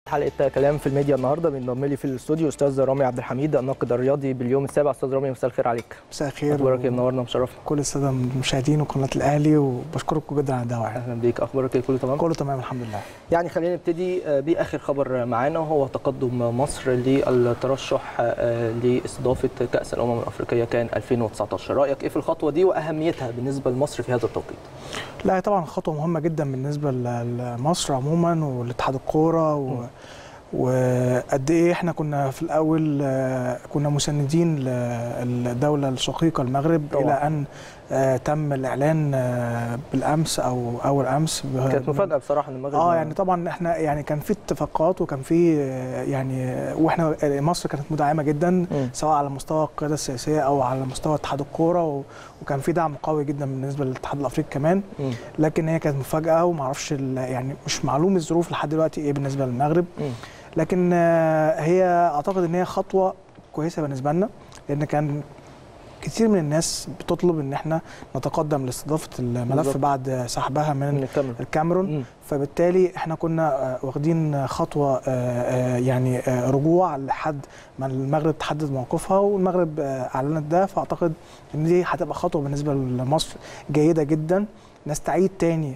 حلقه كلام في الميديا النهارده بينضم لي في الاستوديو استاذ رامي عبد الحميد الناقد الرياضي باليوم السابع استاذ رامي مساء الخير عليك مساء الخير اخبارك ايه منورنا ومشرفنا كل الساده المشاهدين وقناه الاهلي وبشكركم جدا على الدعوه اهلا بيك اخبارك ايه كله تمام كله تمام الحمد لله يعني خلينا نبتدي باخر خبر معانا وهو تقدم مصر للترشح لاستضافه كاس الامم الافريقيه كان 2019 رايك ايه في الخطوه دي واهميتها بالنسبه لمصر في هذا التوقيت لا هي طبعا خطوه مهمه جدا بالنسبه لمصر عموما ولاتحاد الكوره و... وقد ايه احنا كنا في الاول كنا مساندين للدوله الشقيقه المغرب طبعا. الى ان تم الاعلان بالامس او اول امس كانت مفاجاه بصراحه ان المغرب اه يعني طبعا احنا يعني كان في اتفاقات وكان في يعني واحنا مصر كانت مدعمه جدا م. سواء على مستوى القياده السياسيه او على مستوى اتحاد الكوره وكان في دعم قوي جدا بالنسبه للاتحاد الافريقي كمان م. لكن هي كانت مفاجاه وما اعرفش يعني مش معلوم الظروف لحد دلوقتي ايه بالنسبه للمغرب م. لكن هي اعتقد ان هي خطوه كويسه بالنسبه لنا لان كان كتير من الناس بتطلب ان احنا نتقدم لاستضافه الملف بالزبط. بعد سحبها من, من الكاميرون, الكاميرون. فبالتالي احنا كنا واخدين خطوه يعني رجوع لحد ما المغرب تحدد موقفها والمغرب اعلنت ده فاعتقد ان دي هتبقى خطوه بالنسبه لمصر جيده جدا نستعيد تاني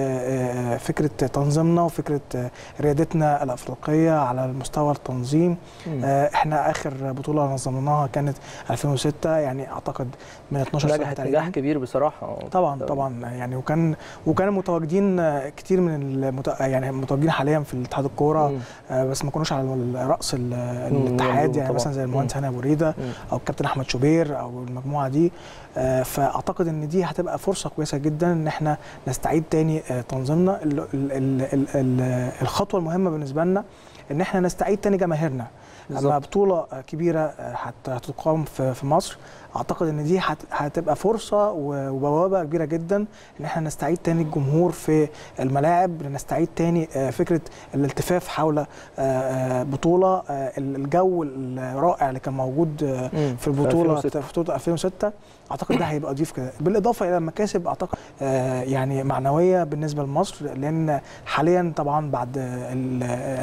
فكره تنظيمنا وفكره ريادتنا الافريقيه على المستوى التنظيم م. احنا اخر بطوله نظمناها كانت 2006 يعني اعتقد من 12 سنه نجحت نجاح كبير بصراحه طبعا طبعا يعني وكان وكان متواجدين كتير من المت... يعني متواجدين حاليا في اتحاد الكوره بس ما كانوش على راس الاتحاد يعني مثلا زي المهندس هاني ابو ريده او الكابتن احمد شوبير او المجموعه دي فاعتقد ان دي هتبقى فرصه كويسه جدا ان احنا نستعيد تاني تنظيمنا ال ال ال ال الخطوه المهمه بالنسبه لنا ان احنا نستعيد تاني جماهيرنا اما بطوله كبيره هتقام في مصر اعتقد ان دي هتبقى فرصه وبوابه كبيره جدا ان احنا نستعيد تاني الجمهور في الملاعب نستعيد تاني فكره الالتفاف حول بطوله الجو الرائع اللي كان موجود في البطوله في بطوله 2006 اعتقد ده هيبقى ضيف كده بالاضافه الى المكاسب اعتقد يعني معنويه بالنسبه لمصر لان حاليا طبعا بعد ال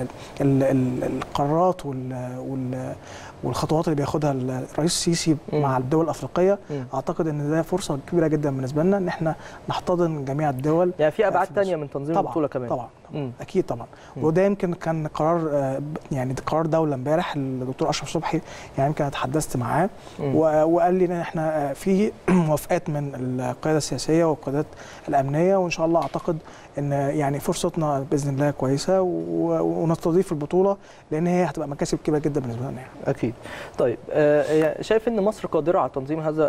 ال ال القرارات وال والخطوات اللي بياخدها الرئيس السيسي مع الدول الافريقيه م. اعتقد ان ده فرصه كبيره جدا بالنسبه لنا ان احنا نحتضن جميع الدول يعني في ابعاد ثانيه من تنظيم البطوله كمان طبعا, طبعا. اكيد طبعا م. وده يمكن كان قرار يعني قرار دوله امبارح الدكتور اشرف صبحي يعني يمكن اتحدثت معاه وقال لي ان احنا في موافقات من القياده السياسيه والقيادات الامنيه وان شاء الله اعتقد ان يعني فرصتنا باذن الله كويسه ونستضيف البطوله لان هي هتبقى مكاسب كبيره جدا بالنسبه لنا يعني. اكيد طيب شايف ان مصر قادره على تنظيم هذا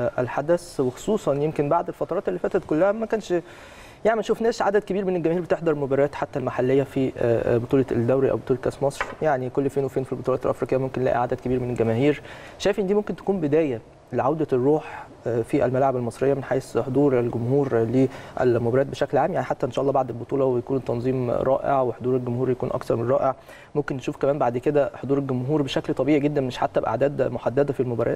الحدث وخصوصا يمكن بعد الفترات اللي فاتت كلها ما كانش يعني ما شفناش عدد كبير من الجماهير بتحضر مباريات حتى المحليه في بطوله الدوري او بطوله كاس مصر يعني كل فين وفين في البطولات الافريقيه ممكن نلاقي عدد كبير من الجماهير شايف ان دي ممكن تكون بدايه لعوده الروح في الملاعب المصريه من حيث حضور الجمهور للمباريات بشكل عام يعني حتى ان شاء الله بعد البطوله ويكون التنظيم رائع وحضور الجمهور يكون اكثر من رائع ممكن نشوف كمان بعد كده حضور الجمهور بشكل طبيعي جدا مش حتى باعداد محدده في المباريات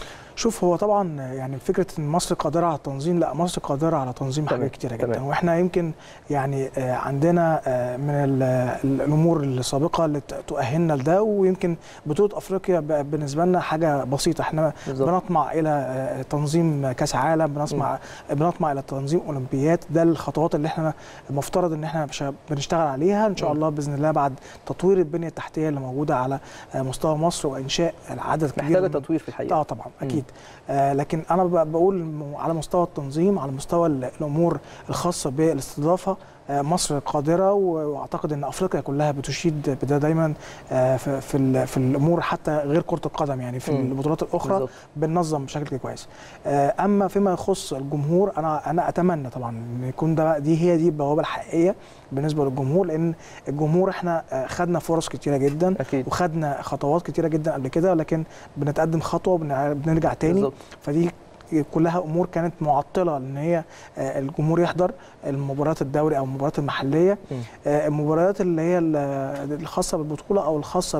شوف هو طبعا يعني فكره ان مصر قادره على التنظيم لا مصر قادره على تنظيم حاجات كتيره جدا واحنا يمكن يعني عندنا من الامور السابقه اللي تؤهلنا لده ويمكن بطوله افريقيا بالنسبه لنا حاجه بسيطه احنا بالزبط. بنطمع الى تنظيم كاس عالم بنطمع بنطمع الى تنظيم اولمبيات ده الخطوات اللي احنا المفترض ان احنا بنشتغل عليها ان شاء الله باذن الله بعد تطوير البنيه التحتيه اللي موجوده على مستوى مصر وانشاء العدد كبير محتاجه تطوير في الحقيقه اه طبعا اكيد آه لكن انا بقول على مستوى التنظيم على مستوى الامور الخاصه بالاستضافه آه مصر قادره واعتقد ان افريقيا كلها بتشيد بده دايما آه في في, في الامور حتى غير كره القدم يعني في م. البطولات الاخرى بالزبط. بننظم بشكل كويس اما فيما يخص الجمهور انا انا اتمنى طبعا ان يكون ده دي هي دي البوابه الحقيقيه بالنسبه للجمهور لان الجمهور احنا خدنا فرص كتيره جدا أكيد. وخدنا خطوات كتيره جدا قبل كده لكن بنتقدم خطوه وبنرجع تاني بالزبط. فدي كلها امور كانت معطله ان هي الجمهور يحضر المباريات الدوري او المباريات المحليه المباريات اللي هي الخاصه بالبطوله او الخاصه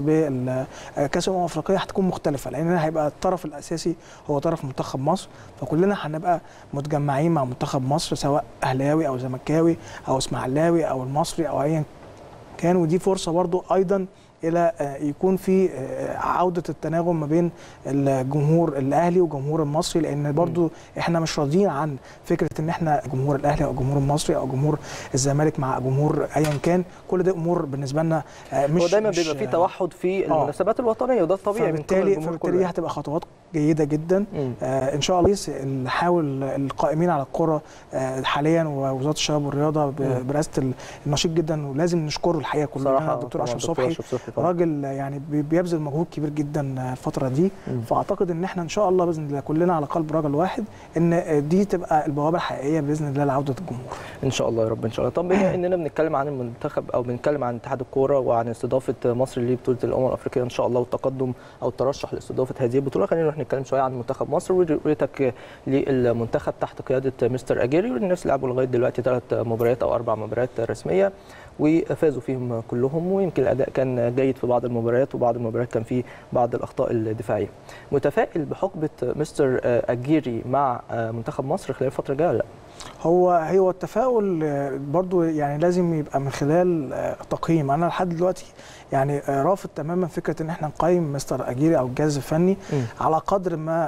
بكاس الامم الافريقيه هتكون مختلفه لان هيبقى الطرف الاساسي هو طرف منتخب مصر فكلنا هنبقى متجمعين مع منتخب مصر سواء اهلاوي او زملكاوي او اسماعيلاوي او المصري او ايا كان ودي فرصه برضو ايضا الى يكون في عوده التناغم ما بين الجمهور الاهلي والجمهور المصري لان برضو احنا مش راضيين عن فكره ان احنا جمهور الاهلي او الجمهور المصري او جمهور الزمالك مع جمهور ايا كان كل ده امور بالنسبه لنا مش هو دايما بيبقى في توحد في المناسبات الوطنيه وده الطبيعي فبالتالي فبالتالي دي هتبقى خطوات جيده جدا آه ان شاء الله نحاول القائمين على الكره آه حاليا ووزاره الشباب والرياضه برئاسه النشيط جدا ولازم نشكره الحقيقه كلنا الدكتور اشرف صبحي راجل يعني بيبذل مجهود كبير جدا الفتره دي مم. فاعتقد ان احنا ان شاء الله باذن الله كلنا على قلب رجل واحد ان دي تبقى البوابه الحقيقيه باذن الله لعوده الجمهور ان شاء الله يا رب ان شاء الله طب بما اننا بنتكلم عن المنتخب او بنتكلم عن اتحاد الكوره وعن استضافه مصر لبطوله الامم الافريقيه ان شاء الله والتقدم او الترشح لاستضافه هذه البطوله خلينا نروح نتكلم شويه عن منتخب مصر ورؤيتك للمنتخب تحت قياده مستر اجيري والناس لعبوا لغايه دلوقتي ثلاث مباريات او اربع مباريات رسميه وفازوا فيهم كلهم ويمكن الاداء كان جيد في بعض المباريات وبعض المباريات كان فيه بعض الاخطاء الدفاعيه. متفائل بحقبه مستر اجيري مع منتخب مصر خلال الفتره الجايه لا؟ هو هو التفاؤل برضو يعني لازم يبقى من خلال تقييم انا لحد دلوقتي يعني رافض تماما فكره ان احنا نقيم مستر اجيري او الجهاز الفني م. على قدر ما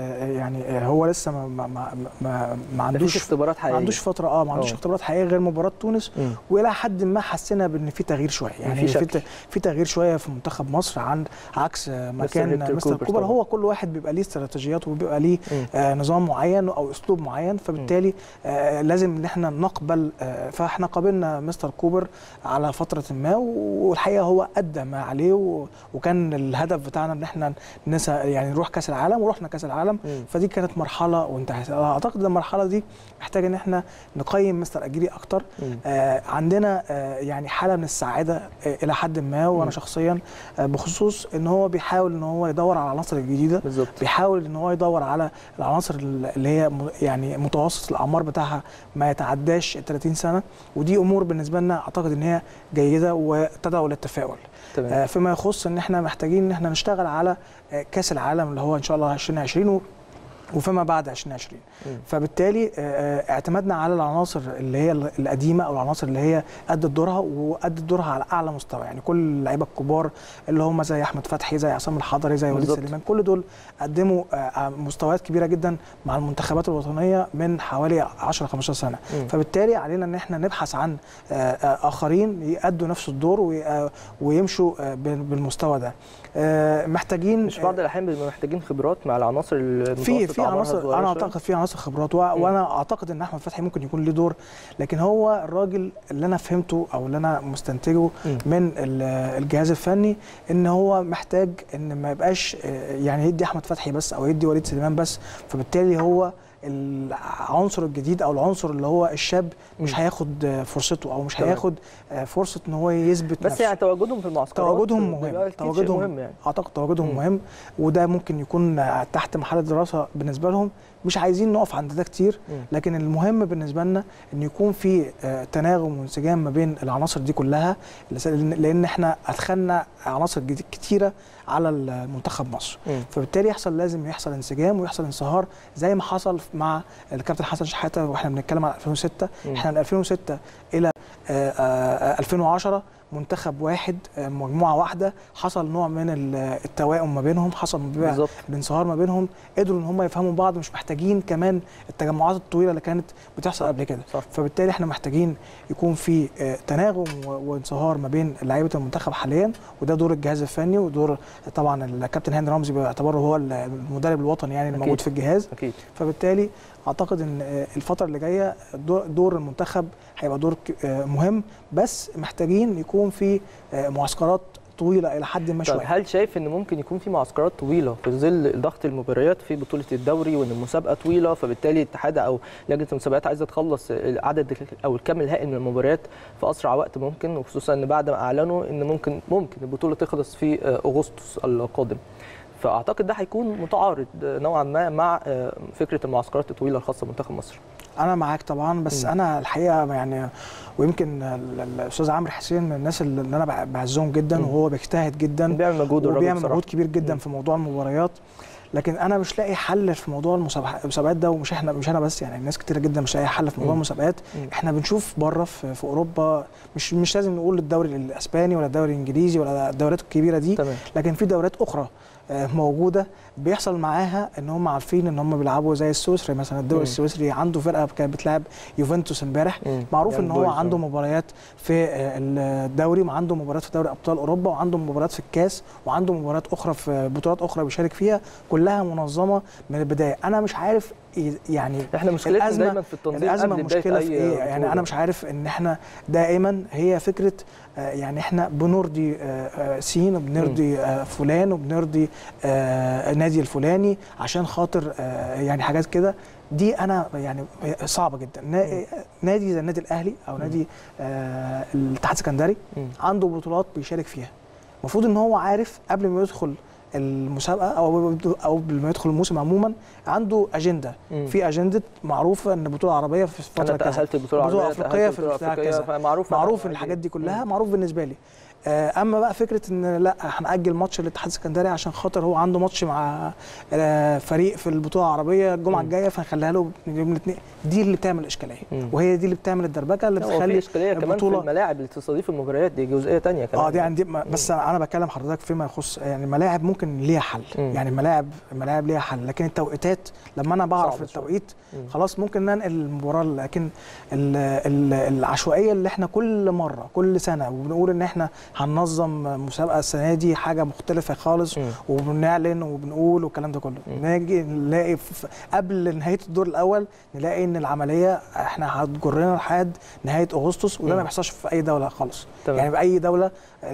يعني هو لسه ما ما ما, ما, ما عندوش اختبارات حقيقيه ما عندوش فتره اه ما عندوش اختبارات حقيقيه غير مباراه تونس م. والى حد ما حسينا بان في تغيير شويه يعني في في, في تغيير شويه في منتخب مصر عن عكس ما كان مستر كوبر هو كل واحد بيبقى ليه استراتيجيات وبيبقى ليه آه نظام معين او اسلوب معين فبالتالي آه لازم ان احنا نقبل آه فاحنا قابلنا مستر كوبر على فتره ما والحقيقه هو ادى ما عليه وكان الهدف بتاعنا ان احنا نسى يعني نروح كاس العالم ورحنا كاس العالم م. فدي كانت مرحله وانتهت اعتقد المرحله دي محتاجه ان احنا نقيم مستر اجيري اكتر آه عندنا آه يعني حاله من السعاده آه الى حد ما وانا م. شخصيا آه بخصوص ان هو بيحاول ان هو يدور على العناصر الجديده بالزبط. بيحاول ان هو يدور على العناصر اللي هي يعني متوسط الاعمار بتاعها ما يتعداش 30 سنه ودي امور بالنسبه لنا اعتقد ان هي جيده وتدعو للتفاؤل آه فيما يخص ان احنا محتاجين ان احنا نشتغل على آه كاس العالم اللي هو ان شاء الله 2020 وفيما بعد 2020 م. فبالتالي اعتمدنا على العناصر اللي هي القديمه او العناصر اللي هي ادت دورها وادت دورها على اعلى مستوى يعني كل اللعيبه الكبار اللي هم زي احمد فتحي زي عصام الحضري زي وليد سليمان كل دول قدموا مستويات كبيره جدا مع المنتخبات الوطنيه من حوالي 10 15 سنه م. فبالتالي علينا ان احنا نبحث عن اخرين يادوا نفس الدور ويمشوا بالمستوى ده محتاجين مش بعض الاحيان بنبقى محتاجين خبرات مع العناصر في في عناصر انا اعتقد في عناصر خبرات وانا اعتقد ان احمد فتحي ممكن يكون له دور لكن هو الراجل اللي انا فهمته او اللي انا مستنتجه م. من الجهاز الفني ان هو محتاج ان ما يبقاش يعني يدي احمد فتحي بس او يدي وليد سليمان بس فبالتالي هو العنصر الجديد او العنصر اللي هو الشاب مش هياخد فرصته او مش هياخد فرصه ان هو يثبت بس يعني تواجدهم في المعسكرات تواجدهم مهم تواجدهم مهم يعني. اعتقد تواجدهم م. مهم وده ممكن يكون تحت مرحله دراسه بالنسبه لهم مش عايزين نقف عند ده كتير لكن المهم بالنسبه لنا ان يكون في تناغم وانسجام ما بين العناصر دي كلها لان احنا ادخلنا عناصر كتيره على المنتخب مصر م. فبالتالي يحصل لازم يحصل انسجام ويحصل انصهار زي ما حصل مع الكابتن حسن شحاته واحنا بنتكلم على 2006 م. احنا من 2006 الى 2010 منتخب واحد مجموعه واحده حصل نوع من التوائم ما بينهم حصل الانصهار ما بينهم قدروا ان هم يفهموا بعض مش محتاجين كمان التجمعات الطويله اللي كانت بتحصل قبل كده فبالتالي احنا محتاجين يكون في تناغم وانصهار ما بين لعيبه المنتخب حاليا وده دور الجهاز الفني ودور طبعا الكابتن هاني رمزي باعتباره هو المدرب الوطني يعني اللي موجود في الجهاز أكيد. فبالتالي اعتقد ان الفتره اللي جايه دور المنتخب هيبقى دور مهم بس محتاجين يكون في معسكرات طويله الى حد ما شويه هل شايف ان ممكن يكون في معسكرات طويله في ظل ضغط المباريات في بطوله الدوري وان المسابقه طويله فبالتالي الاتحاد او لجنه المسابقات عايزه تخلص العدد او الكم الهائل من المباريات في اسرع وقت ممكن وخصوصا ان بعد ما اعلنوا ان ممكن ممكن البطوله تخلص في اغسطس القادم فاعتقد ده هيكون متعارض نوعا ما مع فكره المعسكرات الطويله الخاصه بمنتخب مصر انا معاك طبعا بس م. انا الحقيقه يعني ويمكن الاستاذ عمرو حسين من الناس اللي انا بعزهم جدا م. وهو بيجتهد جدا بيعمل مجهود وبيعمل مجهود كبير جدا م. في موضوع المباريات لكن انا مش لاقي حل في موضوع المسابح- المسابقات ده ومش احنا مش انا بس يعني ناس كتير جدا مش لاقي حل في موضوع مم. المسابقات مم. احنا بنشوف بره في, في اوروبا مش مش لازم نقول الدوري الاسباني ولا الدوري الانجليزي ولا الدوريات الكبيره دي تمام لكن في دوريات اخرى آه، موجوده بيحصل معاها ان هم عارفين ان هم بيلعبوا زي السويسري مثلا الدوري مم. السويسري عنده فرقه كانت بتلعب يوفنتوس امبارح مم. معروف يعني ان هو بويز، عنده آه. مباريات في آه، الدوري وعنده مباريات في دوري ابطال اوروبا وعنده مباريات في الكاس وعنده مباريات اخرى في بطولات اخرى بيشارك فيها كلها منظمه من البدايه انا مش عارف ي- يعني احنا مشكلتنا الأزمة- دايما في التنظيم الازمه قبل بداية مشكله في أي ايه يعني بطولة. انا مش عارف ان احنا دائما هي فكره آه، يعني احنا بنرضي آه، آه، سين وبنرضي آه، فلان وبنرضي آه، النادي الفلاني عشان خاطر آه، يعني حاجات كده دي انا يعني صعبه جدا نا- نادي زي النادي الاهلي او نادي آه، الاتحاد السكندري مم. عنده بطولات بيشارك فيها المفروض ان هو عارف قبل ما يدخل المسابقه او او قبل ما يدخل الموسم عموما عنده اجنده مم. في اجنده معروفه ان بطوله عربيه في انا فتره كذا تاهلت البطوله بطولة العربيه أفريقية تأهلت في البطولة بتاع الأفريقية، كذا. فمعروف معروف أنا الحاجات دي عادي. كلها معروف بالنسبه لي آه، اما بقى فكره ان لا هنأجل ماتش الاتحاد السكندري عشان خاطر هو عنده ماتش مع آه، فريق في البطوله العربيه الجمعه مم. الجايه فنخليها له يوم الاثنين دي اللي بتعمل اشكاليه مم. وهي دي اللي بتعمل الدربكه اللي لا، هو في بتخلي اشكاليه كمان في البطولة- الملاعب اللي تستضيف المباريات دي جزئيه تانية كمان اه دي عندي بس انا بكلم حضرتك فيما يخص يعني الملاعب ممكن ليها حل مم. يعني الملاعب الملاعب ليها حل لكن التوقيتات لما انا بعرف صعبة شوية. التوقيت مم. خلاص ممكن ننقل المباراه لكن ال ال العشوائيه اللي احنا كل مره كل سنه وبنقول ان احنا هننظم مسابقه السنه دي حاجه مختلفه خالص مم. وبنعلن وبنقول والكلام ده كله مم. نيجي نلاقي في- قبل نهايه الدور الاول نلاقي ان العمليه احنا هتجرنا لحد نهايه اغسطس وده مم. ما بيحصلش في اي دوله خالص تمام. يعني باي دوله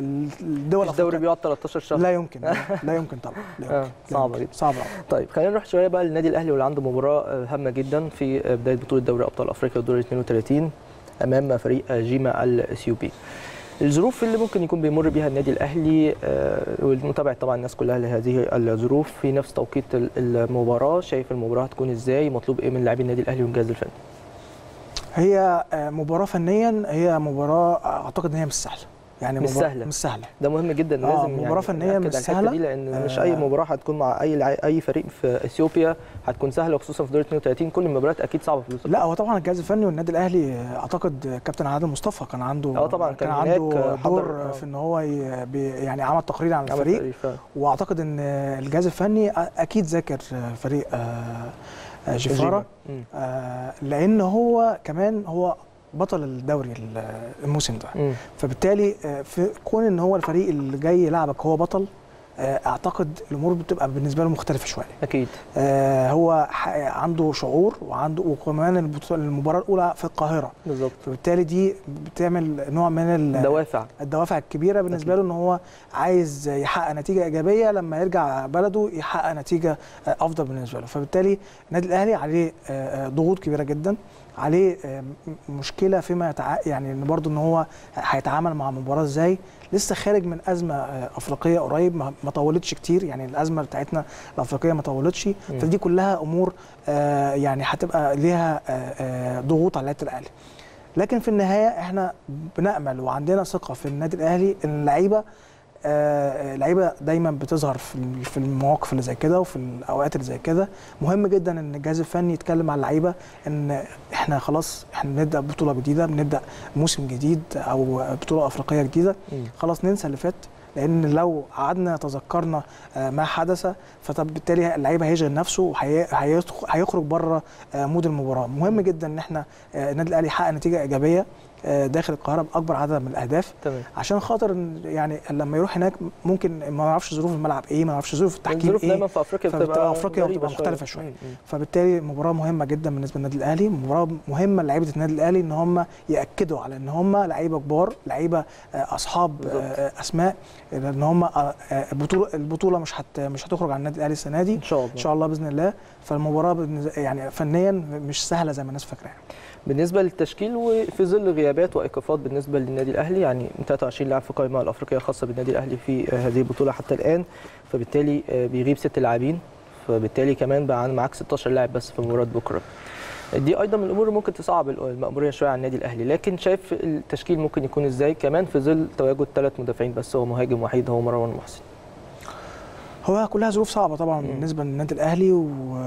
الدول الدوري بيقعد 13 شهر لا يمكن لا يمكن طبعا لا آه، يمكن لا صعبة يمكن. جدا. صعبه أوي. طيب خلينا نروح شويه بقى للنادي الاهلي واللي عنده مباراه آه، هامه جدا في آه، بدايه بطوله دوري ابطال افريقيا دور 32 امام فريق آه، جيما الاثيوبي الظروف اللي ممكن يكون بيمر بيها النادي الاهلي آه، والمتابعه طبعا الناس كلها لهذه الظروف في نفس توقيت ال- المباراه شايف المباراه هتكون ازاي مطلوب ايه من لاعبي النادي الاهلي والجهاز الفني هي آه، مباراه فنيا هي مباراه اعتقد ان هي مش سهله يعني مش مباراة- سهلة. مش سهله ده مهم جدا آه، لازم مباراة يعني فنية نأكد مش على الحتة سهلة. دي لان مش آه. اي مباراه هتكون مع اي لع- اي فريق في اثيوبيا هتكون سهله وخصوصا في دور 32 كل المباريات اكيد صعبه في الوصول لا هو طبعا الجهاز الفني والنادي الاهلي آه، اعتقد كابتن عادل مصطفى كان عنده آه طبعاً، كان, كان عنده هناك، حضر، دور آه. في ان هو ي- بي- يعني عمل تقرير عن عمل الفريق تقرير فعلا. واعتقد ان الجهاز الفني اكيد ذاكر فريق آه، آه، جيفارا مم. آه، لان هو كمان هو بطل الدوري ال- الموسم ده مم. فبالتالي آه، في كون ان هو الفريق اللي جاي يلعبك هو بطل آه، اعتقد الامور بتبقى بالنسبه له مختلفه شويه اكيد آه، هو ح- عنده شعور وعنده وكمان البطولة- المباراه الاولى في القاهره بالظبط فبالتالي دي بتعمل نوع من ال- دوافع الدوافع الكبيره بالنسبه أكيد. له ان هو عايز يحقق نتيجه ايجابيه لما يرجع بلده يحقق نتيجه آه، افضل بالنسبه له فبالتالي النادي الاهلي عليه آه، آه، ضغوط كبيره جدا عليه آه، م- مشكله فيما يتع... يعني ان برضه ان هو هيتعامل مع المباراه ازاي لسه خارج من ازمه آه، افريقيه قريب ما ما طولتش كتير يعني الازمه بتاعتنا الافريقيه ما طولتش مم. فدي كلها امور آه، يعني هتبقى ليها آه، آه، ضغوط على لعيبه الاهلي لكن في النهايه احنا بنامل وعندنا ثقه في النادي الاهلي ان اللعيبه آه، اللعيبه دايما بتظهر في ال- في المواقف اللي زي كده وفي الاوقات اللي زي كده مهم جدا ان الجهاز الفني يتكلم مع اللعيبه ان احنا خلاص احنا بنبدا بطوله جديده بنبدا موسم جديد او بطوله افريقيه جديده مم. خلاص ننسى اللي فات لان لو قعدنا تذكرنا آه، ما حدث فبالتالي اللعيب هيشغل نفسه وهيخرج بره مود المباراه مهم جدا ان احنا آه، النادي الاهلي يحقق نتيجه ايجابيه آه، داخل القاهره باكبر عدد من الاهداف تمام عشان خاطر إن يعني لما يروح هناك ممكن ما نعرفش ظروف الملعب ايه ما نعرفش ظروف التحكيم الظروف ايه دايما في افريقيا فبتبقى بتبقى أفريقيا غريبة بتبقى مختلفة شوية. مم. مم. فبالتالي مباراه مهمه جدا بالنسبه للنادي الاهلي مباراه مهمه لعيبه النادي الاهلي ان هم ياكدوا على ان هم لعيبه كبار لعيبه آه، اصحاب بالظبط. آه، اسماء ان هم آه، آه، البطوله البطوله مش هت مش هتخرج عن النادي الاهلي السنه دي ان شاء الله ان شاء الله باذن الله فالمباراه بالنز- يعني فنيا مش سهله زي ما الناس فاكره يعني. بالنسبه للتشكيل وفي ظل غيابات وايقافات بالنسبه للنادي الاهلي يعني 23 لاعب في القائمه الافريقيه الخاصه بالنادي الاهلي في آه، هذه البطوله حتى الان فبالتالي آه، بيغيب ست لاعبين فبالتالي كمان بقى معاك 16 لاعب بس في مباراه بكره دي ايضا من الامور اللي ممكن تصعب المأموريه شويه على النادي الاهلي لكن شايف التشكيل ممكن يكون ازاي كمان في ظل تواجد ثلاث مدافعين بس هو مهاجم وحيد هو مروان محسن هو كلها ظروف صعبه طبعا مم. بالنسبه للنادي الاهلي و-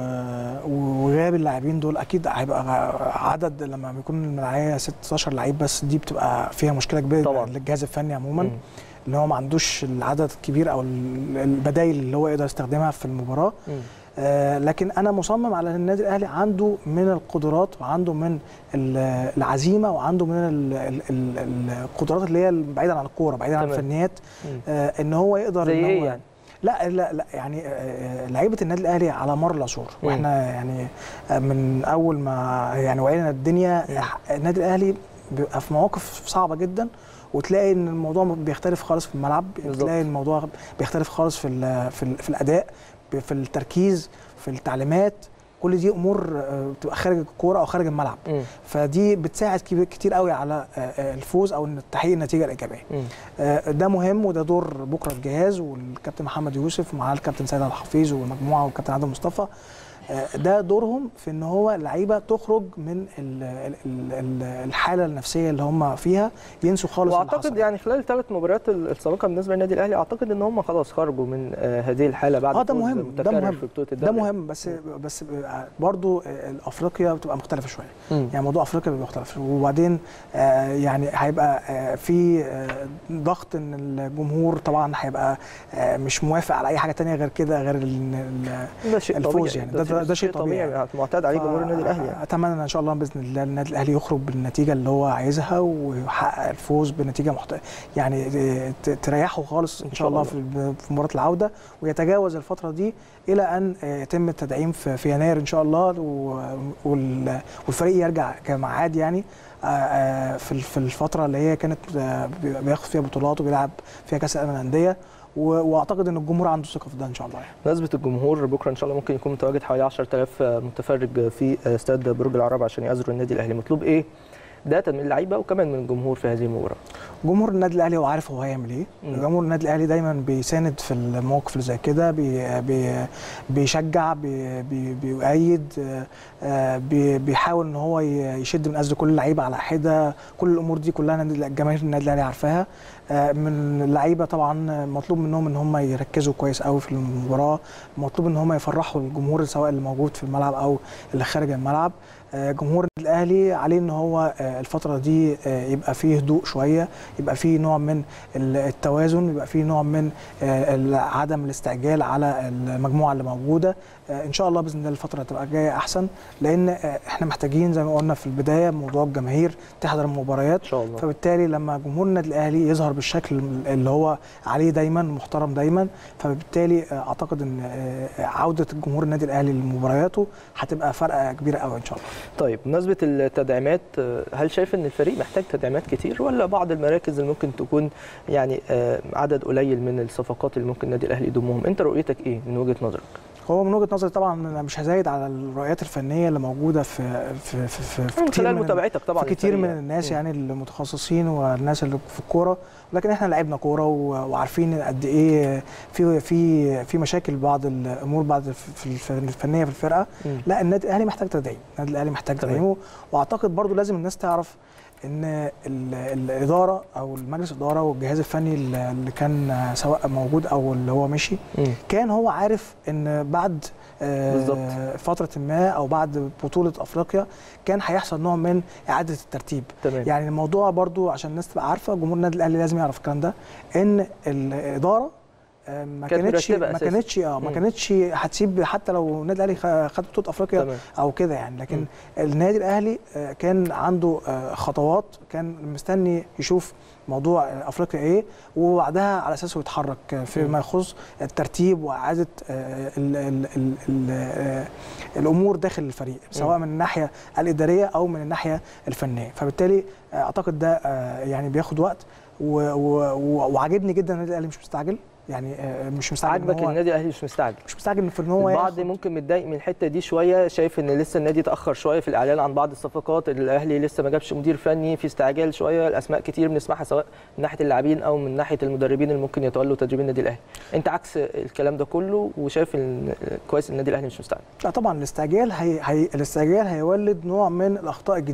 وغياب اللاعبين دول اكيد هيبقى عدد لما بيكون معايا 16 لعيب بس دي بتبقى فيها مشكله كبيره طبعاً. للجهاز الفني عموما مم. ان هو ما عندوش العدد الكبير او ال- البدايل اللي هو يقدر يستخدمها في المباراه مم. آه، لكن انا مصمم على ان النادي الاهلي عنده من القدرات وعنده من ال- العزيمه وعنده من ال- ال- ال- القدرات اللي هي بعيدا عن الكوره بعيدا عن تمام. الفنيات مم. آه، ان هو يقدر زي إن ايه هو يعني؟ لا لا لا يعني آه، لعيبه النادي الاهلي على مر العصور واحنا يعني آه، من اول ما يعني وعينا الدنيا مم. آه، النادي الاهلي بيبقى في مواقف صعبه جدا وتلاقي ان الموضوع بيختلف خالص في الملعب بالظبط. تلاقي الموضوع بيختلف خالص في ال في, ال في الاداء في التركيز في التعليمات كل دي امور آه، بتبقى خارج الكوره او خارج الملعب مم. فدي بتساعد كبير- كتير قوي على آه، آه، الفوز او إن تحقيق النتيجه الايجابيه مم. آه، ده مهم وده دور بكره الجهاز والكابتن محمد يوسف ومعاه الكابتن سيد عبد الحفيظ والمجموعه والكابتن عادل مصطفى آه، ده دورهم في ان هو اللعيبه تخرج من ال- ال- ال- ال- الحاله النفسيه اللي هم فيها ينسوا خالص اللي واعتقد حصل. يعني خلال الثلاث مباريات السابقه بالنسبه للنادي الاهلي اعتقد ان هم خلاص خرجوا من آه، هذه الحاله بعد اه ده الفوز مهم ده المتكرر مهم في بطوله ده الدوري مهم بس بس برضو آه، افريقيا بتبقى مختلفه شويه مم. يعني موضوع افريقيا بيبقى مختلف وبعدين آه، يعني هيبقى آه، في آه، ضغط ان الجمهور طبعا هيبقى آه، مش موافق على اي حاجه تانية غير كده غير ال- ال- ده شيء الفوز طبيعي يعني. ده- ده- ده شيء طبيعي. معتاد عليه جمهور النادي الاهلي يعني. اتمنى ان شاء الله باذن الله النادي الاهلي يخرج بالنتيجه اللي هو عايزها ويحقق الفوز بنتيجه محت... يعني ت- تريحه خالص ان شاء الله في في مباراه العوده ويتجاوز الفتره دي الى ان يتم التدعيم في في يناير ان شاء الله و- وال- والفريق يرجع كما عاد يعني آه، آه، في ال- في الفتره اللي هي كانت آه، بي- بياخد فيها بطولات وبيلعب فيها كاس العالم للانديه و- واعتقد ان الجمهور عنده ثقه في ده ان شاء الله يعني. بمناسبة الجمهور بكره ان شاء الله ممكن يكون متواجد حوالي 10000 متفرج في استاد برج العرب عشان يأزروا النادي الاهلي مطلوب ايه؟ بدايه من اللعيبه وكمان من الجمهور في هذه المباراه. جمهور النادي الاهلي هو عارف هو هيعمل ايه مم. جمهور النادي الاهلي دايما بيساند في المواقف اللي زي كده بي بي بيشجع بي بي بيؤيد آه، آه، بي بيحاول ان هو ي- يشد من ازر كل اللعيبه على حده كل الامور دي كلها نادي- جماهير النادي الاهلي عارفاها آه، من اللعيبه طبعا مطلوب منهم ان هم يركزوا كويس قوي في المباراه مطلوب ان هم يفرحوا الجمهور سواء اللي موجود في الملعب او اللي خارج الملعب آه، جمهور النادي الاهلي عليه ان هو آه، الفتره دي آه، يبقى فيه هدوء شويه يبقى فيه نوع من ال- التوازن يبقى فيه نوع من آه، ال- عدم الاستعجال على المجموعه اللي موجوده آه، ان شاء الله باذن الله الفتره تبقى جايه احسن لان آه، احنا محتاجين زي ما قلنا في البدايه موضوع الجماهير تحضر المباريات ان شاء الله. فبالتالي لما جمهور النادي الاهلي يظهر بالشكل اللي هو عليه دايما محترم دايما فبالتالي آه، اعتقد ان آه، عوده الجمهور النادي الاهلي لمبارياته هتبقى فرقه كبيره قوي ان شاء الله طيب بمناسبه التدعيمات آه، هل شايف ان الفريق محتاج تدعيمات كتير ولا بعض المراكز اللي ممكن تكون يعني آه، عدد قليل من الصفقات اللي ممكن النادي الاهلي يضمهم؟ انت رؤيتك ايه من وجهه نظرك؟ هو من وجهه نظري طبعا انا مش هزايد على الرؤيات الفنيه اللي موجوده في في في, في, في من كتير خلال من متابعتك طبعا في كتير من للفريق. الناس مم. يعني المتخصصين والناس اللي في الكوره لكن احنا لعبنا كوره و- وعارفين قد ايه في في في مشاكل بعض الامور بعض في الف- الفنيه في الفرقه مم. لا النادي الاهلي محتاج تدعيم النادي الاهلي محتاج تمام. تدعيمه واعتقد برضو لازم الناس تعرف ان ال- الاداره او المجلس الاداره والجهاز الفني اللي اللي كان سواء موجود او اللي هو مشي مم. كان هو عارف ان بعد آه، بالظبط. فتره ما او بعد بطوله افريقيا كان هيحصل نوع من اعاده الترتيب تمام يعني الموضوع برضو عشان الناس تبقى عارفه جمهور النادي الاهلي لازم يعرف الكلام ده ان الاداره آه، ما كانت كانتش مرتبة ما أساساً. كانتش اه ما مم. كانتش هتسيب حتى لو النادي الاهلي خ- خد بطوله افريقيا تمام او كده يعني لكن مم. النادي الاهلي آه، كان عنده آه، خطوات كان مستني يشوف موضوع آه، افريقيا ايه وبعدها على اساسه يتحرك آه، فيما يخص الترتيب واعاده آه، ال ال ال ال آه، الامور داخل الفريق سواء من الناحيه الاداريه او من الناحيه الفنيه فبالتالي آه، اعتقد ده آه، يعني بياخد وقت و- و- و- وعاجبني جدا النادي الاهلي مش مستعجل يعني آه، مش مستعجل إن عاجبك هو- النادي الاهلي مش مستعجل مش مستعجل في ان هو البعض ياخد- ممكن متضايق من الحته دي شويه شايف ان لسه النادي اتاخر شويه في الاعلان عن بعض الصفقات الاهلي لسه ما جابش مدير فني في استعجال شويه الاسماء كتير بنسمعها سواء من ناحيه اللاعبين او من ناحيه المدربين اللي ممكن يتولوا تدريب النادي الاهلي انت عكس الكلام ده كله وشايف ان كويس إن النادي الاهلي مش مستعجل لا طبعا الاستعجال هي... هي... الاستعجال هيولد نوع من الاخطاء الجديده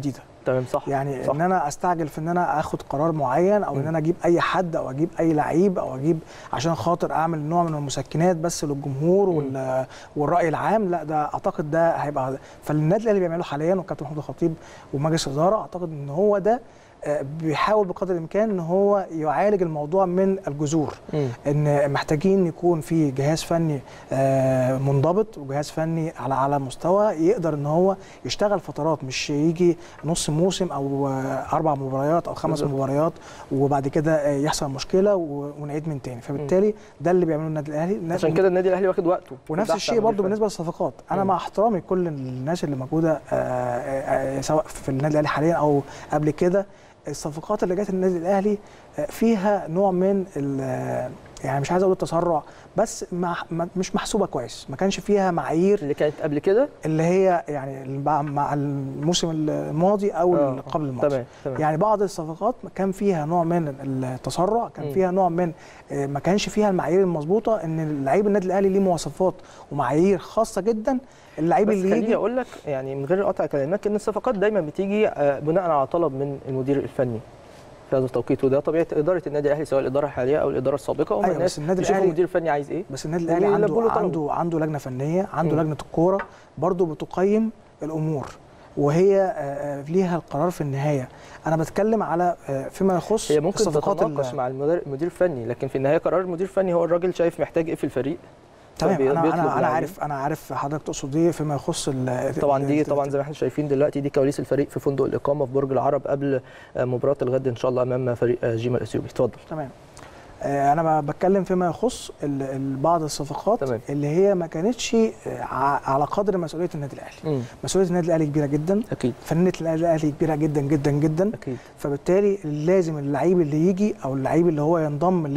تمام صح يعني صح. ان انا استعجل في ان انا اخد قرار معين او ان مم. انا اجيب اي حد او اجيب اي لعيب او اجيب عشان خاطر اعمل نوع من المسكنات بس للجمهور مم. وال- والراي العام لا ده اعتقد ده هيبقى فالنادي الاهلي بيعمله حاليا والكابتن محمود الخطيب ومجلس الاداره اعتقد ان هو ده آه، بيحاول بقدر الامكان ان هو يعالج الموضوع من الجذور مم. ان محتاجين يكون في جهاز فني آه، منضبط وجهاز فني على على مستوى يقدر ان هو يشتغل فترات مش يجي نص موسم او آه، اربع مباريات او خمس بالظبط. مباريات وبعد كده آه، يحصل مشكله و- ونعيد من تاني فبالتالي ده اللي بيعمله النادي الاهلي عشان كده النادي الاهلي واخد وقته ونفس البحث الشيء عن برضو مدير بالنسبه للصفقات انا مم. مع احترامي كل الناس اللي موجوده آه، آه، آه، سواء في النادي الاهلي حاليا او قبل كده الصفقات اللي جت النادي الاهلي آه، فيها نوع من ال- آه، يعني مش عايز اقول التسرع بس مع ما- مش محسوبه كويس ما كانش فيها معايير اللي كانت قبل كده اللي هي يعني مع- مع الموسم الماضي او آه، اللي قبل الماضي تمام تمام يعني بعض الصفقات كان فيها نوع من التسرع كان مم. فيها نوع من آه، ما كانش فيها المعايير المظبوطه ان لعيب النادي الاهلي ليه مواصفات ومعايير خاصه جدا اللعيب بس اللي خليني يجي اقول لك يعني من غير قطع كلامك ان الصفقات دايما بتيجي آه، بناء على طلب من المدير الفني في هذا التوقيت وده طبيعه اداره النادي الاهلي سواء الاداره الحاليه او الاداره السابقه هم أيوة، الناس بس النادي يشوفوا الأهلي- المدير الفني عايز ايه بس النادي الاهلي ويلبوا له عنده طلبه. عنده عنده لجنه فنيه عنده مم. لجنه الكوره برضه بتقيم الامور وهي آه، آه، ليها القرار في النهايه انا بتكلم على آه، فيما يخص هي ممكن الصفقات ال- تتناقش مع المدير المدير الفني لكن في النهايه قرار المدير الفني هو الراجل شايف محتاج ايه في الفريق تمام فبي- انا بيطلب انا انا لاعبين. عارف انا عارف حضرتك تقصد ايه فيما يخص ال- طبعا دي ال- طبعا زي ما احنا شايفين دلوقتي دي كواليس الفريق في فندق الاقامه في برج العرب قبل آه، مباراه الغد ان شاء الله امام فريق آه، جيما الاثيوبي اتفضل تمام آه، انا ب- بتكلم فيما يخص ال- ال- بعض الصفقات تمام. اللي هي ما كانتش آه، ع- على قدر مسؤوليه النادي الاهلي مم. مسؤوليه النادي الاهلي كبيره جدا اكيد فنيه النادي الاهلي كبيره جدا جدا جدا اكيد فبالتالي لازم اللعيب اللي يجي او اللعيب اللي هو ينضم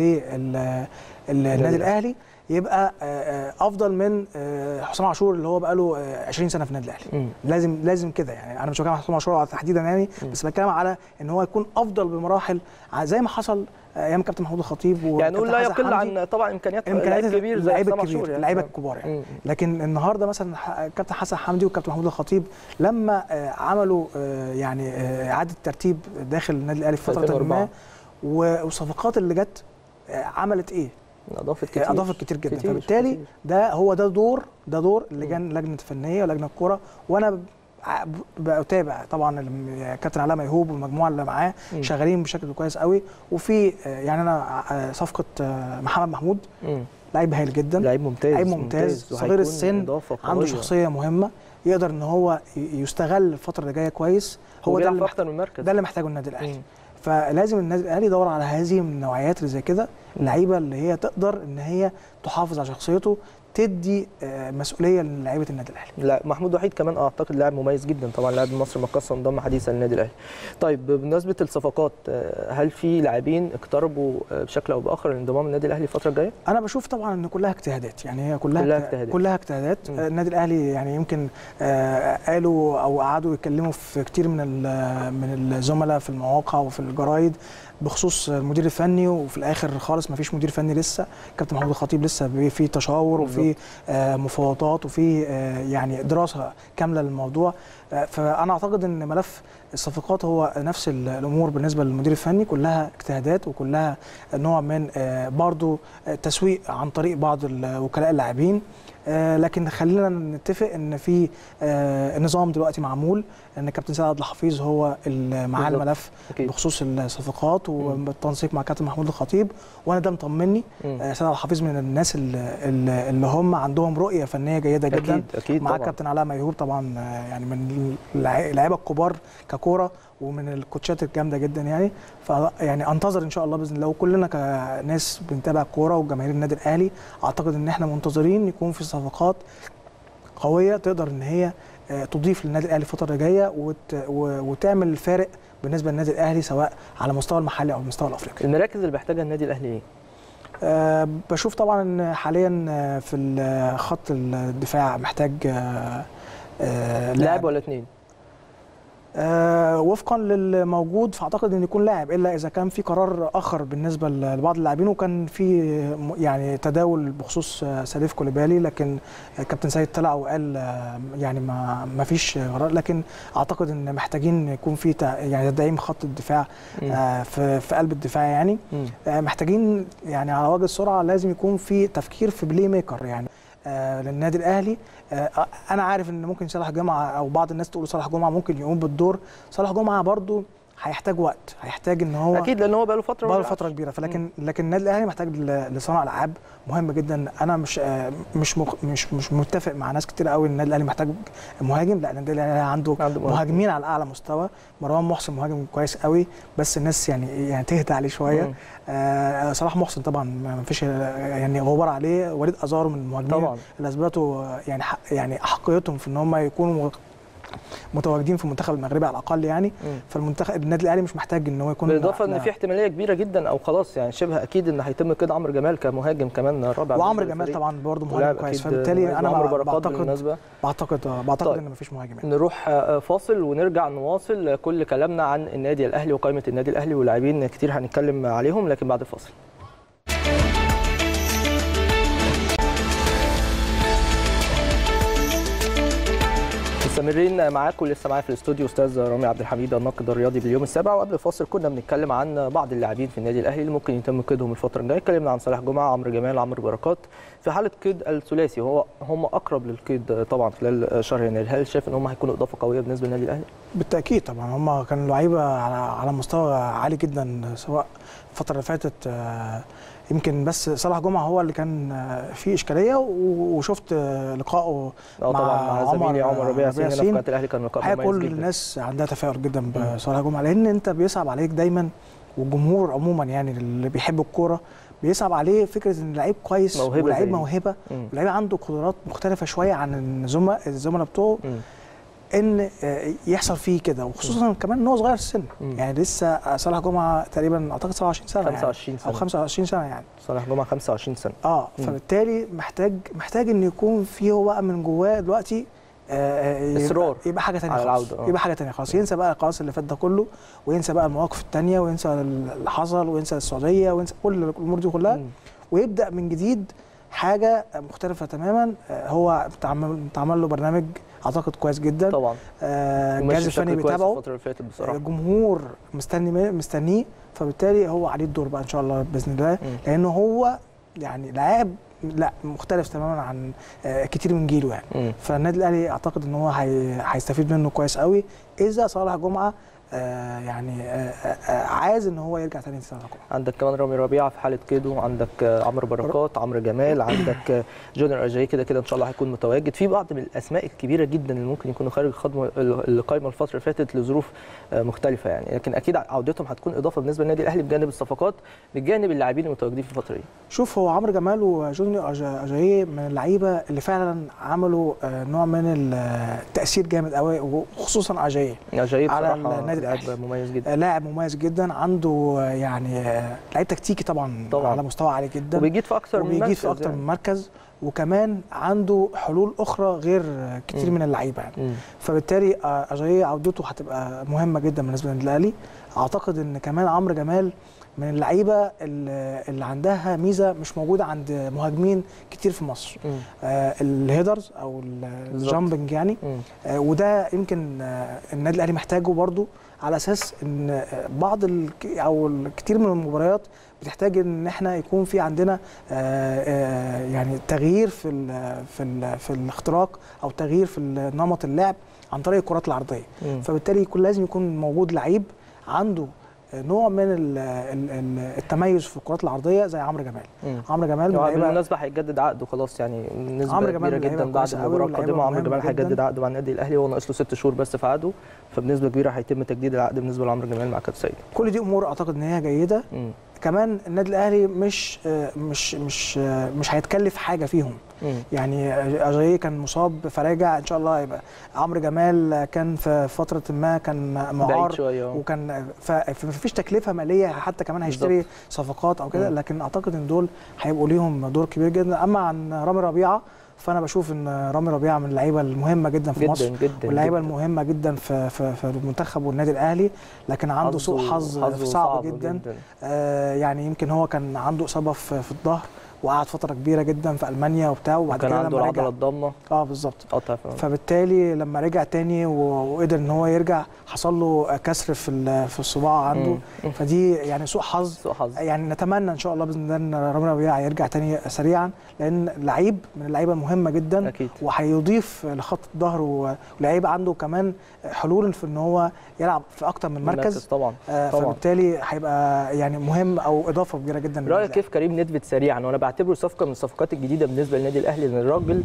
للنادي الاهلي يبقى آه، آه، افضل من آه، حسام عاشور اللي هو بقاله آه، 20 سنه في النادي الاهلي مم. لازم لازم كده يعني انا مش بتكلم على حسام عاشور تحديدا يعني مم. بس بتكلم على ان هو يكون افضل بمراحل ع- زي ما حصل ايام كابتن محمود الخطيب يعني نقول لا وكابتن حسن يقل حمدي. عن طبعا امكانيات امكانيات لعيب كبير زي اللعيبه حسام الكبير عاشور يعني. اللعيبه آه. الكبار يعني مم. لكن النهارده مثلا ح- كابتن حسن حمدي وكابتن محمود الخطيب لما آه، عملوا آه، يعني آه، اعاده ترتيب داخل النادي الاهلي في فتره 2004. ما و- والصفقات اللي جت آه، عملت ايه؟ اضافت كتير اضافت كتير جدا كتير، فبالتالي كتير. ده هو ده دور ده دور مم. لجان لجنه فنيه ولجنه الكوره وانا ب- ع- بتابع طبعا الم- كابتن علاء ميهوب والمجموعه اللي معاه مم. شغالين بشكل كويس قوي وفي آه، يعني انا آه، صفقه آه، محمد محمود مم. لعيب هايل جدا لعيب ممتاز لعيب ممتاز صغير وهيكون السن إضافة عنده قوية. شخصيه مهمه يقدر ان هو ي- يستغل الفتره اللي جايه كويس هو ده وبيلعب اللي في اكتر من مركز ده اللي محتاجه النادي الاهلي مم. فلازم النادي الاهلي يدور على هذه من النوعيات اللي زي كده اللعيبه اللي هي تقدر ان هي تحافظ على شخصيته تدي آه، مسؤوليه للعيبه النادي الاهلي لا محمود وحيد كمان اعتقد لاعب مميز جدا طبعا لاعب مصر مقصه انضم حديثا للنادي الاهلي. طيب بمناسبه الصفقات آه، هل في لاعبين اقتربوا آه، بشكل او باخر لانضمام النادي الاهلي الفتره الجايه؟ انا بشوف طبعا ان كلها اجتهادات يعني هي كلها كلها اجت- اجتهادات. كلها اجتهادات مم. آه، النادي الاهلي يعني يمكن آه، قالوا او قعدوا يتكلموا في كتير من ال- من الزملاء في المواقع وفي الجرايد بخصوص المدير الفني وفي الاخر خالص ما فيش مدير فني لسه كابتن محمود الخطيب لسه بي- في تشاور وفي آه، مفاوضات وفي آه، يعني دراسه كامله للموضوع آه، فانا اعتقد ان ملف الصفقات هو نفس ال- الامور بالنسبه للمدير الفني كلها اجتهادات وكلها نوع من آه، برضو آه، تسويق عن طريق بعض ال- وكلاء اللاعبين آه، لكن خلينا نتفق ان في آه، نظام دلوقتي معمول ان كابتن سيد عبد الحفيظ هو ال- معاه بالظبط. الملف اكيد بخصوص الصفقات وبالتنسيق مع كابتن محمود الخطيب وانا ده مطمني مم. آه، سيد عبد الحفيظ من الناس اللي, اللي هم عندهم رؤيه فنيه جيده جدا اكيد اكيد مع طبعا كابتن علاء ميهوب طبعا آه، يعني من اللع- اللعيبه الكبار ككوره ومن الكوتشات الجامده جدا يعني ف يعني انتظر ان شاء الله باذن الله وكلنا كناس بنتابع الكوره وجماهير النادي الاهلي اعتقد ان احنا منتظرين يكون في صفقات قويه تقدر ان هي آه، تضيف للنادي الاهلي الفتره اللي جايه وت... و- وتعمل الفارق بالنسبه للنادي الاهلي سواء على المستوى المحلي او المستوى الافريقي. المراكز اللي بيحتاجها النادي الاهلي ايه؟ أه بشوف طبعا ان حاليا آه، في ال- خط الدفاع محتاج أه آه، لاعب ولا اثنين؟ آه وفقا للموجود فاعتقد ان يكون لاعب الا اذا كان في قرار اخر بالنسبه لبعض اللاعبين وكان في يعني تداول بخصوص سليف كوليبالي لكن كابتن سيد طلع وقال يعني ما ما فيش قرار لكن اعتقد ان محتاجين يكون في يعني تدعيم خط الدفاع آه في في قلب الدفاع يعني آه محتاجين يعني على وجه السرعه لازم يكون في تفكير في بلاي ميكر يعني آه للنادي الاهلي آه انا عارف ان ممكن صلاح جمعه او بعض الناس تقول صلاح جمعه ممكن يقوم بالدور صلاح جمعه برضو هيحتاج وقت هيحتاج ان هو اكيد لان هو بقى له فتره بقى له فتره كبيره فلكن م. لكن النادي الاهلي محتاج لصانع العاب مهم جدا انا مش مش مخ مش مش متفق مع ناس كتير قوي ان النادي الاهلي محتاج مهاجم لا النادي الاهلي عنده, عنده مهاجمين على اعلى مستوى مروان محسن مهاجم كويس قوي بس الناس يعني يعني تهدى عليه شويه آه صلاح محسن طبعا ما فيش يعني غبار عليه وليد ازارو من المهاجمين طبعا اللي اثبتوا يعني يعني احقيتهم في ان هم يكونوا متواجدين في المنتخب المغربي على الاقل يعني فالمنتخب النادي الاهلي مش محتاج ان هو يكون بالاضافه ان في احتماليه كبيره جدا او خلاص يعني شبه اكيد ان هيتم كده عمرو جمال كمهاجم كمان رابع وعمرو جمال طبعا برضه مهاجم كويس فبالتالي انا بعتقد بعتقد بعتقد طيب. ان مفيش مهاجم يعني. نروح فاصل ونرجع نواصل كل كلامنا عن النادي الاهلي وقائمه النادي الاهلي ولاعبين كتير هنتكلم عليهم لكن بعد الفاصل مستمرين معاكم لسه معايا في الاستوديو استاذ رامي عبد الحميد الناقد الرياضي باليوم السابع وقبل الفاصل كنا بنتكلم عن بعض اللاعبين في النادي الاهلي اللي ممكن يتم قيدهم الفتره الجايه اتكلمنا عن صلاح جمعه عمرو جمال عمرو بركات في حاله قيد الثلاثي هو هم اقرب للقيد طبعا خلال شهر يناير هل شايف ان هم هيكونوا اضافه قويه بالنسبه للنادي الاهلي بالتاكيد طبعا هم كانوا لعيبه على على مستوى عالي جدا سواء الفتره اللي فاتت يمكن بس صلاح جمعه هو اللي كان فيه اشكاليه وشفت لقائه مع, طبعا مع زميلي عمر ربيع ياسين في قناه الاهلي كان لقاء مميز كل الناس عندها تفاؤل جدا بصلاح جمعه لان انت بيصعب عليك دايما والجمهور عموما يعني اللي بيحب الكوره بيصعب عليه فكره ان لعيب كويس موهبة ولعيب موهبه ولعيب عنده قدرات مختلفه شويه عن الزملاء الزملاء بتوعه ان يحصل فيه كده وخصوصا كمان ان هو صغير السن يعني لسه صلاح جمعه تقريبا اعتقد 27 سنه 25 سنه او 25 سنه يعني صلاح جمعه 25 سنه اه فبالتالي محتاج محتاج ان يكون في هو بقى من جواه دلوقتي اصرار يبقى حاجه ثانيه خالص يبقى حاجه ثانيه خالص ينسى بقى خلاص اللي فات ده كله وينسى بقى المواقف الثانيه وينسى اللي حصل وينسى السعوديه وينسى كل الامور دي كلها ويبدا من جديد حاجه مختلفه تماما هو اتعمل له برنامج اعتقد كويس جدا طبعا الجهاز الفني بيتابعه الفتره اللي فاتت بصراحه الجمهور مستني مستنيه فبالتالي هو عليه الدور بقى ان شاء الله باذن الله لانه هو يعني لاعب لا مختلف تماما عن كتير من جيله يعني فالنادي الاهلي اعتقد ان هو هيستفيد منه كويس قوي اذا صالح جمعه آه يعني آه آه عايز ان هو يرجع تاني لصالح جمعه عندك كمان رامي ربيعه في حاله كيدو عندك عمرو بركات عمرو جمال عندك جونيور اجاي كده كده ان شاء الله هيكون متواجد في بعض من الاسماء الكبيره جدا اللي ممكن يكونوا خارج القائمه الفتره اللي فاتت لظروف مختلفه يعني لكن اكيد عودتهم هتكون اضافه بالنسبه للنادي الاهلي بجانب الصفقات بجانب اللاعبين المتواجدين في الفتره دي شوف هو عمرو جمال وجونيور اجاي من اللعيبه اللي فعلا عملوا نوع من التاثير جامد قوي وخصوصا اجاي اجاي على النادي لاعب مميز جدا لاعب مميز جدا عنده يعني لعيب تكتيكي طبعا, طبعا على مستوى عالي جدا وبيجيد في اكثر من مركز في اكثر من مركز وكمان عنده حلول اخرى غير كتير م. من اللعيبه يعني فبالتالي اجاي عودته هتبقى مهمه جدا بالنسبه للنادي الاهلي اعتقد ان كمان عمرو جمال من اللعيبه اللي عندها ميزه مش موجوده عند مهاجمين كتير في مصر آه الهيدرز او الجامبنج يعني آه وده يمكن آه النادي الاهلي محتاجه برده على اساس ان بعض او الكثير من المباريات بتحتاج ان احنا يكون في عندنا يعني تغيير في ال في ال في الاختراق او تغيير في نمط اللعب عن طريق الكرات العرضيه م. فبالتالي يكون لازم يكون موجود لعيب عنده نوع من التميز في الكرات العرضيه زي عمرو جمال عمرو جمال بالمناسبه هيجدد عقده خلاص يعني نسبه كبيره جدا بعد المباراه القادمه عمرو جمال هيجدد عقده مع النادي الاهلي وهو ناقص له ست شهور بس في عقده فبنسبه كبيره هيتم تجديد العقد بالنسبه لعمرو جمال مع كابتن سيد كل دي امور اعتقد ان هي جيده م. كمان النادي الاهلي مش مش مش مش هيتكلف حاجه فيهم م. يعني اجاي كان مصاب فراجع ان شاء الله هيبقى عمرو جمال كان في فتره ما كان معار وكان فمفيش تكلفه ماليه حتى كمان هيشتري بالزبط. صفقات او كده لكن اعتقد ان دول هيبقوا ليهم دور كبير جدا اما عن رامي ربيعه فانا بشوف ان رامي ربيعه من اللعيبه المهمه جدا في جدا مصر جدا واللعيبه جداً. المهمه جدا في في, في المنتخب والنادي الاهلي لكن عنده سوء حظ حظه صعب جدا آه يعني يمكن هو كان عنده اصابه في, في الظهر وقعد فتره كبيره جدا في المانيا وبتاع وبعد كان كده عنده لما العضله رجع الضامه اه بالظبط قطع في فبالتالي لما رجع تاني و- وقدر ان هو يرجع حصل له كسر في ال- في الصباع عنده مم. فدي يعني سوء حظ سوء حظ يعني نتمنى ان شاء الله باذن الله ان رامي ربيعه يرجع تاني سريعا لان لعيب من اللعيبه المهمه جدا اكيد وهيضيف لخط الظهر و- ولعيب عنده كمان حلول في ان هو يلعب في اكتر من مركز طبعا آه، طبعا. فبالتالي هيبقى يعني مهم او اضافه كبيره جدا رايك للنادي كيف كريم ندفد سريعا وانا بعتبره صفقه من الصفقات الجديده بالنسبه للنادي الاهلي لان الراجل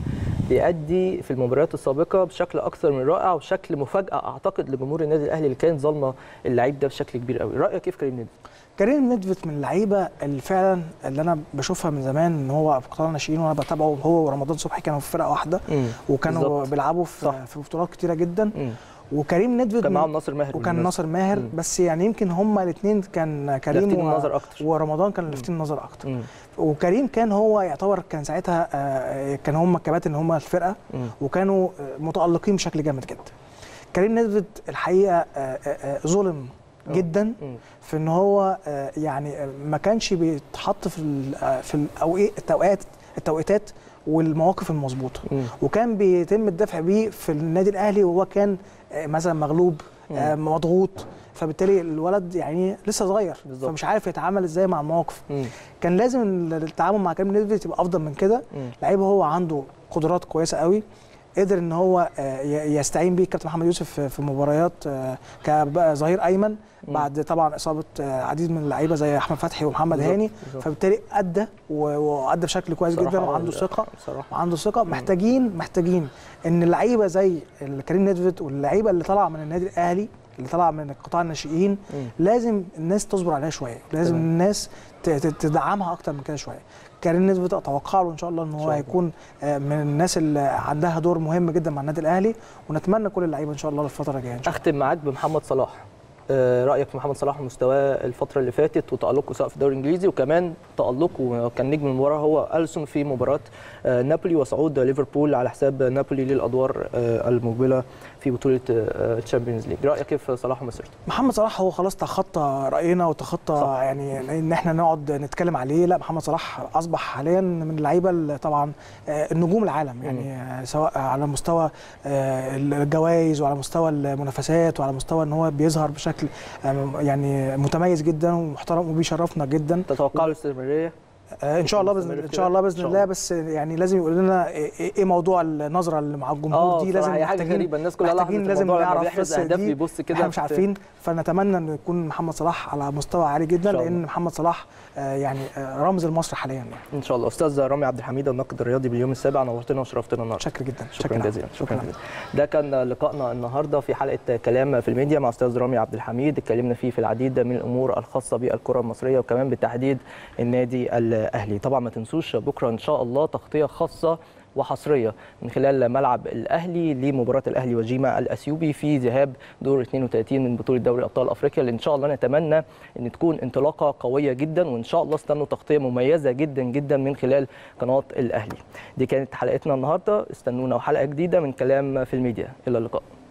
بيأدي في المباريات السابقه بشكل اكثر من رائع وشكل مفاجاه اعتقد لجمهور النادي الاهلي اللي كانت ظالمه اللعيب ده بشكل كبير قوي رايك كيف كريم ندفد كريم ندفت من اللعيبه اللي فعلا اللي انا بشوفها من زمان ان هو في قطاع الناشئين وانا بتابعه هو ورمضان صبحي كانوا في فرقه واحده وكانوا بالظبط. بيلعبوا في, صح. في بطولات كتيره جدا مم. وكريم ندفت كان من- معاهم ناصر ماهر وكان بالمناسبة. ناصر ماهر مم. بس يعني يمكن هما الاثنين كان كريم لافتين و- النظر اكتر ورمضان كانوا لافتين النظر اكتر مم. وكريم كان هو يعتبر كان ساعتها آه، كان هم الكباتن هم الفرقه مم. وكانوا آه، متالقين بشكل جامد جدا كريم ندفد الحقيقه آه، آه، آه، ظلم آه. جدا مم. في ان هو آه، يعني آه، ما كانش بيتحط في ال- آه، في الأوقي- التوقيت التوقيتات والمواقف المظبوطه مم. وكان بيتم الدفع بيه في النادي الاهلي وهو كان آه، مثلا مغلوب آه، مضغوط فبالتالي الولد يعني لسه صغير بالظبط. فمش عارف يتعامل ازاي مع المواقف مم. كان لازم التعامل مع كريم نيدفيد يبقى افضل من كده مم. لعيب هو عنده قدرات كويسه قوي قدر ان هو آه، ي- يستعين بيه كابتن محمد يوسف في- في مباريات آه، كظهير ايمن مم. بعد طبعا اصابه آه، عديد من اللعيبه زي احمد فتحي ومحمد بالظبط، هاني بالظبط. فبالتالي ادى و- وادى بشكل كويس بصراحة جدا آه، وعنده ثقه بصراحه وعنده ثقه محتاجين محتاجين ان اللعيبه زي كريم نيدفيد واللعيبه اللي طالعه من النادي الاهلي اللي طالعه من قطاع الناشئين مم. لازم الناس تصبر عليها شويه لازم تمام. الناس ت- ت- تدعمها اكتر من كده شويه كريم نيدفيد اتوقع له ان شاء الله ان هو الله. هيكون آه، من الناس اللي عندها دور مهم جدا مع النادي الاهلي ونتمنى كل اللعيبه ان شاء الله الفتره الجايه ان شاء الله اختم معاك بمحمد صلاح آه، رايك في محمد صلاح ومستواه الفتره اللي فاتت وتالقه سواء في الدوري الانجليزي وكمان تالقه كان نجم المباراه هو السون في مباراه آه، نابولي وصعود ليفربول على حساب نابولي للادوار آه، المقبله في بطوله تشامبيونز ليج رايك كيف في صلاح ومسيرته محمد صلاح هو خلاص تخطى راينا وتخطى صح. يعني ان احنا نقعد نتكلم عليه لا محمد صلاح اصبح حاليا من اللعيبه اللي طبعا آه، النجوم العالم يعني آه، سواء على مستوى آه، الجوائز وعلى مستوى المنافسات وعلى مستوى ان هو بيظهر بشكل آه، يعني متميز جدا ومحترم وبيشرفنا جدا تتوقع له استمراريه آه، ان شاء الله باذن مستمر في ان كده؟ شاء الله إن باذن شاء الله الله. بس يعني لازم يقول لنا ايه إيه موضوع النظره اللي مع الجمهور دي لازم هي حاجه محتاجين غريبه الناس كلها لاحظت محتاجين لازم الموضوع لما نعرف بيحرز بس اهداف دي بيبص كده احنا مش في- عارفين فنتمنى انه يكون محمد صلاح على مستوى عالي جدا إن شاء لان الله. محمد صلاح آه، يعني آه، رمز لمصر حاليا يعني ان شاء الله استاذ رامي عبد الحميد الناقد الرياضي باليوم السابع نورتنا وشرفتنا النهارده شكرا جدا شكرا لك. جزيلا شكرا جزيلا ده كان لقائنا النهارده في حلقه كلام في الميديا مع استاذ رامي عبد الحميد اتكلمنا فيه في العديد من الامور الخاصه بالكره المصريه وكمان بالتحديد النادي الاهلي طبعا ما تنسوش بكره ان شاء الله تغطيه خاصه وحصريه من خلال ملعب الاهلي لمباراه الاهلي وجيما الاثيوبي في ذهاب دور 32 من بطوله دوري ابطال افريقيا اللي ان شاء الله نتمنى ان تكون انطلاقه قويه جدا وان شاء الله استنوا تغطيه مميزه جدا جدا من خلال قناه الاهلي دي كانت حلقتنا النهارده استنونا وحلقه جديده من كلام في الميديا الى اللقاء